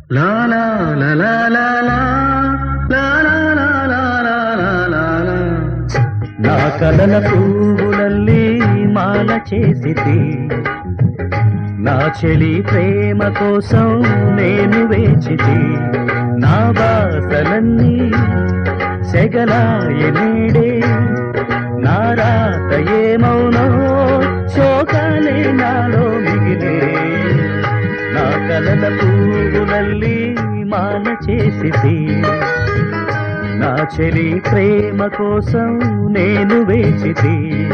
లా లా లా లా లా లా లా లా లా లా లా లా లా లా. నా కలల పువ్వులల్లి మాల చేసితి నా చెలి ప్రేమ కోసం నేను వేచితి నా బాసలన్నీ సెగలాయ నేడే నా రాత ఏమౌనో శోకాలే నాలో మిగిలే నా కలల పువ్వులల్లి మాల చేసితి నా చెలి ప్రేమ కోసం నేను వేచితి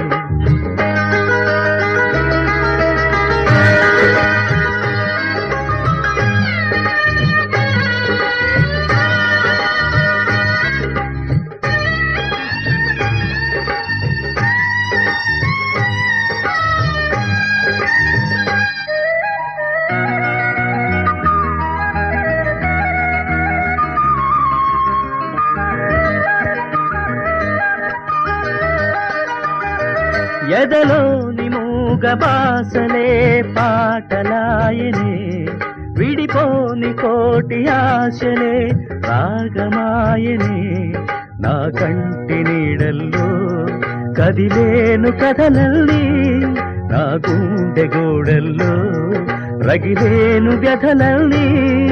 ఎదలోని మూగ బాసలే పాటలాయనే విడిపోని కోటి ఆశలే రాగమాయనే నా కంటి నీడల్లో కదిలేను కథలల్లి నా గుండె గోడల్లో రగిలేను వ్యధలల్లి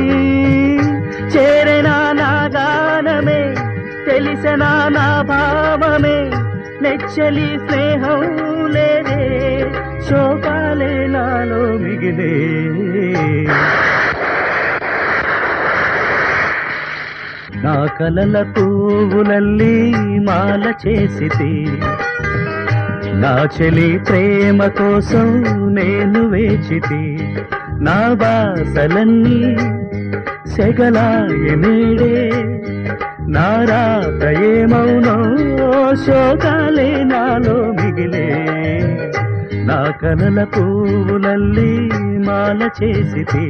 చేరెనా నా గానమే తెలిసెనా నా భావమే నెచ్చలి స్నేహం లేదే శోకాలే నాలో మిగిలే నా కలల పువ్వులల్లి మాల చేసితి నా చెలి ప్రేమ కోసం నేను వేచితి నా బాసలన్నీ సెగలాయ నీడే నా రాత ఏమౌనో శోకాలే నాలో మిగిలే నా కలల పువ్వులల్లి మాల చేసితి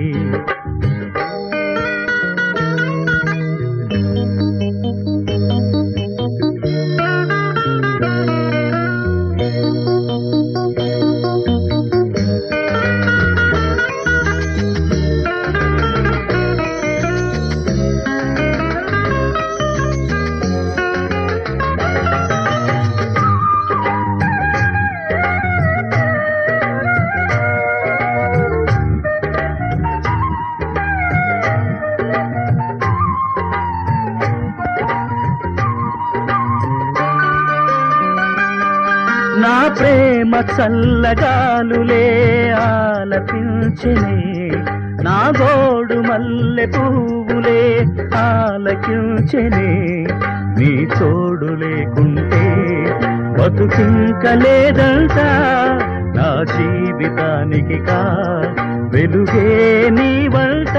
నా ప్రేమ చల్లగాలులే ఆలపించనే నా గోడు మల్లె పువ్వులే ఆలకించనే నీ తోడు లేకుంటే బతుకింక లేదంట నా జీవితానికి కా వెలుగే నీ వంట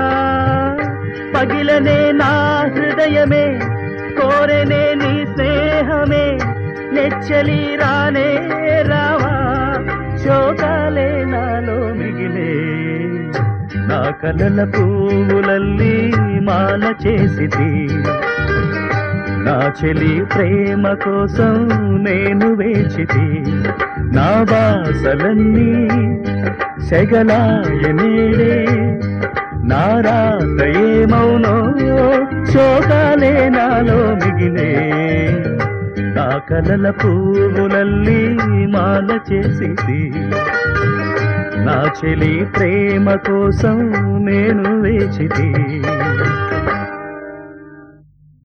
పగిలనే నా హృదయమే కోరెనే నీ స్నేహమే నెచ్చలి రానే రావా శోకాలే నాలో మిగిలే నా కలల పువ్వులల్లి మాల చేసితి నా చెలి ప్రేమ కోసం నేను వేచితి నా బాసలన్నీ సెగలాయ నీడే నా రాత ఏమౌనో శోకాలే నాలో మిగిలే నా కలల పువ్వులల్లి మాల చేసింది నా చెలి ప్రేమ కోసం నేను వేచితి